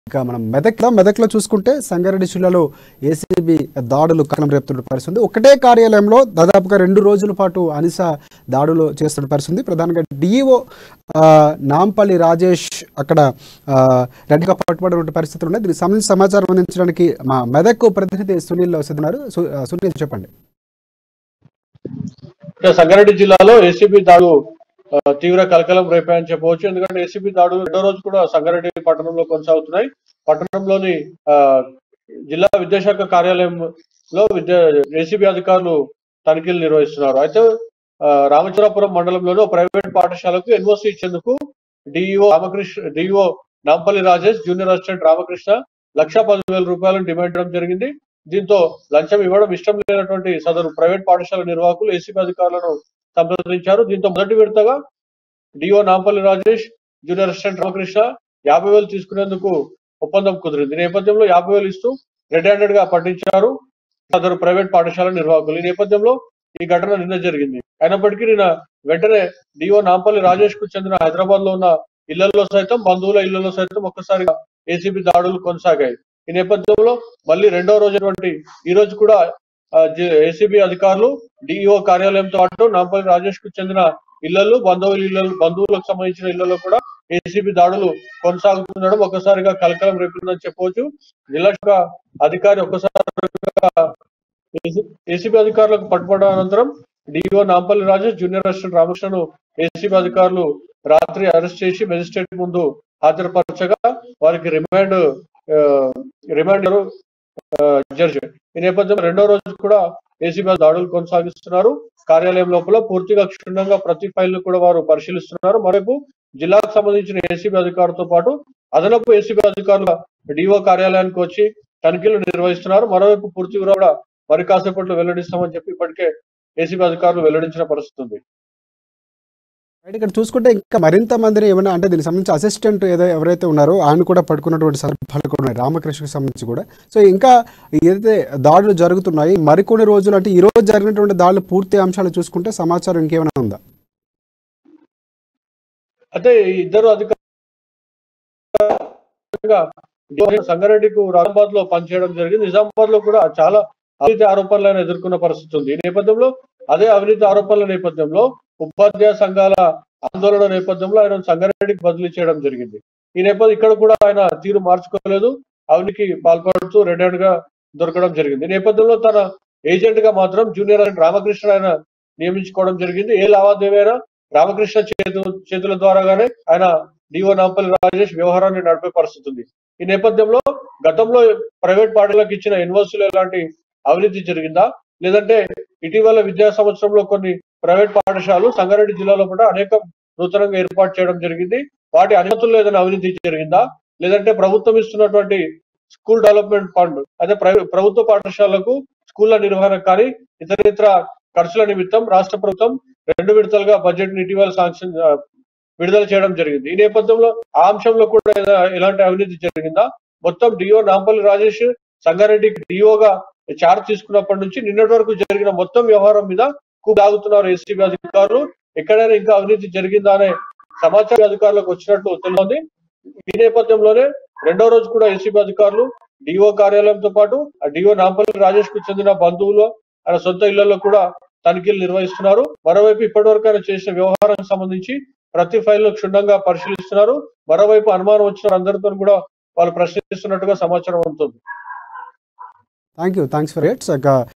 ఇక మనం మెదక్ మెదక్లో చూసుకుంటే సంగారెడ్డి జిల్లాలో ఏసీబీ దాడులు కలం రేపుతున్న పరిస్థితి ఉంది. ఒకటే కార్యాలయంలో దాదాపుగా రెండు రోజుల పాటు అనిస దాడులు చేస్తున్న పరిస్థితి ఉంది. ప్రధానంగా డిఈఓ నాంపల్లి రాజేష్ అక్కడ ఆ, రెడ్డిగా పట్టుబడిన పరిస్థితులు ఉన్నాయి దీనికి సంబంధించి సమాచారం అందించడానికి మా మెదక్ ప్రతినిధి సునీల్ సిద్ధున్నారు సు- ఆ, సునీల్ చెప్పండి ఇక్కడ సంగారెడ్డి జిల్లాలో ఏసీబీ దాడు ఆ, తీవ్ర కలకలం రేపాయని చెప్పవచ్చు ఎందుకంటే ఏసీబీ దాడు రెండో రోజు కూడా సంగారెడ్డి పట్టణంలో కొనసాగుతున్నాయి పట్టణంలోని ఆ, జిల్లా విద్యాశాఖ కార్యాలయంలో విద్యా ఏసీబీ అధికారులు తనిఖీలు నిర్వహిస్తున్నారు అయితే ఆ, రామచంద్రాపురం మండలంలోని ఒక ప్రైవేట్ పాఠశాలకు ఎన్ఓసి ఇచ్చేందుకు DEO Ramakrishna DEO Nampally Rajesh junior assistant Ramakrishna లక్ష పదివేల రూపాయలను డిమాండ్ చేయడం జరిగింది దీంతో లంచం ఇవ్వడం ఇష్టం లేనటువంటి సదరు ప్రైవేట్ పాఠశాల నిర్వాహకులు ఏసీబీ అధికారులను సంప్రదించారు దీంతో మొదటి విడతగా DEO Nampally Rajesh junior assistant Ramakrishna యాభై వేలు తీసుకునేందుకు ఒప్పందం కుదిరింది ఈ నేపథ్యంలో యాభై వేలు ఇస్తూ రెడ్ హ్యాండెడ్ గా పట్టించారు సదరు ప్రైవేట్ పాఠశాల నిర్వాహకులు ఈ నేపథ్యంలో ఈ ఘటన నిన్న జరిగింది అయినప్పటికీ నిన్న వెంటనే డిఓ నాంపల్లి రాజేష్ కు చెందిన హైదరాబాద్ లో ఉన్న ఇళ్లలో సైతం బంధువుల ఇళ్లలో సైతం ఒక్కసారిగా ఏసీబీ దాడులు కొనసాగాయి ఈ నేపథ్యంలో మళ్ళీ రెండో రోజు ఈ రోజు కూడా ఏసీబీ అధికారులు డిఈఓ కార్యాలయంతో పాటు నాంపల్లి రాజేష్ కు చెందిన ఇళ్లలో బంధువుల ఇళ్లలో బంధువులకు సంబంధించిన ఇళ్లలో కూడా ఏసీబీ దాడులు కొనసాగుతుండడం ఒక్కసారిగా కలకలం రేపిందని చెప్పవచ్చు జిల్లా శాఖ అధికారి ఒక్కసారిగా ఏసీబీ అధికారులకు పట్టుబడ్డ అనంతరం DEO Nampally Rajesh junior assistant రామకృష్ణను ఏసీబీ అధికారులు రాత్రి అరెస్ట్ చేసి మెజిస్ట్రేట్ ముందు హాజరుపరచగా వారికి రిమాండ్ ఆ, రిమాండ్ ఆ, జడ్జి ఈ నేపథ్యంలో రెండో రోజు కూడా ఏసీబీ దాడులు కొనసాగిస్తున్నారు కార్యాలయం లోపల పూర్తిగా క్షుణ్ణంగా ప్రతి ఫైల్ ను కూడా వారు పరిశీలిస్తున్నారు మరోవైపు జిల్లాకు సంబంధించిన ఏసీబీ అధికారులతో పాటు అదనపు ఏసీబీ అధికారుల డిఓ కార్యాలయానికి వచ్చి తనిఖీలు నిర్వహిస్తున్నారు మరోవైపు పూర్తి వివరాలు కూడా మరి కాసేపట్లో వెల్లడిస్తామని చెప్పి ఇప్పటికే ఏసీబీ అధికారులు వెల్లడించిన పరిస్థితి ఉంది రైట్ ఇక్కడ చూసుకుంటే ఇంకా మరింత మందిని ఏమైనా అంటే దీనికి సంబంధించి అసిస్టెంట్ ఏదో ఎవరైతే ఉన్నారో ఆయన కూడా పట్టుకున్నటువంటి సందర్భాలు కూడా ఉన్నాయి రామకృష్ణకి సంబంధించి కూడా సో ఇంకా ఏదైతే దాడులు జరుగుతున్నాయి మరికొన్ని రోజులు అంటే ఈ రోజు జరిగినటువంటి దాడులు పూర్తి అంశాలు చూసుకుంటే సమాచారం ఇంకేమైనా ఉందా అయితే ఈ ఇద్దరు అధికారులు సంగారెడ్డికు నిజామాబాద్ లో పనిచేయడం జరిగింది నిజామాబాద్ లో కూడా చాలా అవినీతి ఆరోపణలను ఎదుర్కొన్న పరిస్థితి ఉంది ఈ నేపథ్యంలో అదే అవినీతి ఆరోపణల నేపథ్యంలో ఉపాధ్యాయ సంఘాల ఆందోళన నేపథ్యంలో ఆయన సంగారెడ్డికి బదిలీ చేయడం జరిగింది ఈ నేపథ్యం ఇక్కడ కూడా ఆయన తీరు మార్చుకోలేదు అవినీతికి పాల్పడుతూ రెడ్ హ్యాండ్ గా దొరకడం జరిగింది ఈ నేపథ్యంలో తన ఏజెంట్ గా మాత్రం జూనియర్ అసిస్టెంట్ రామకృష్ణ ఆయన నియమించుకోవడం జరిగింది ఏ లావాదేవీ అయినా రామకృష్ణ చేతు చేతుల ద్వారాగానే ఆయన డిఓ నాంపల్లి రాజేష్ వ్యవహారాన్ని నడిపే పరిస్థితి ఉంది ఈ నేపథ్యంలో గతంలో ప్రైవేట్ పార్టీలకు ఇచ్చిన యూనివర్సిటీలు ఎలాంటి అవినీతి జరిగిందా లేదంటే ఇటీవల విద్యా సంవత్సరంలో కొన్ని ప్రైవేట్ పాఠశాలలు సంగారెడ్డి జిల్లాలో కూడా అనేక నూతనంగా ఏర్పాటు చేయడం జరిగింది వాటి అనుమతుల్లో ఏదైనా అవినీతి జరిగిందా లేదంటే ప్రభుత్వం ఇస్తున్నటువంటి స్కూల్ డెవలప్మెంట్ ఫండ్ అదే ప్రైవేట్ ప్రభుత్వ పాఠశాలకు స్కూళ్ల నిర్వహణ కానీ ఇతర ఇతర ఖర్చుల నిమిత్తం రాష్ట్ర ప్రభుత్వం రెండు విడతలుగా బడ్జెట్ ని ఇటీవల శాంక్షన్ ఆ, విడుదల చేయడం జరిగింది ఈ నేపథ్యంలో ఆ అంశంలో కూడా ఏదా- ఎలాంటి అవినీతి జరిగిందా మొత్తం డిఓ నాంపల్లి రాజేష్ సంగారెడ్డి డిఓగా చార్జ్ తీసుకున్నప్పటి నుంచి నిన్నటి వరకు జరిగిన మొత్తం వ్యవహారం మీద కూగాగుతున్నారు ఎస్టీబీ అధికారులు ఎక్కడైనా ఇంకా అవినీతి జరిగిందా అనే సమాచార అధికారులకు వచ్చినట్టు తెలుస్తోంది ఈ నేపథ్యంలోనే రెండో రోజు కూడా ఏసీబీ అధికారులు డిఓ కార్యాలయంతో పాటు ఆ డిఓ నాంపల్లి రాజేష్ కు చెందిన బంధువులు ఆయన సొంత ఇళ్లలో కూడా తనిఖీలు నిర్వహిస్తున్నారు మరోవైపు ఇప్పటివరకు ఆయన చేసిన వ్యవహారానికి సంబంధించి ప్రతి ఫైల్ ను క్షుణ్ణంగా పరిశీలిస్తున్నారు మరోవైపు అనుమానం వచ్చిన అందరితో కూడా వాళ్ళు ప్రశ్నిస్తున్నట్టుగా సమాచారం అందుతుంది thank you thanks for it's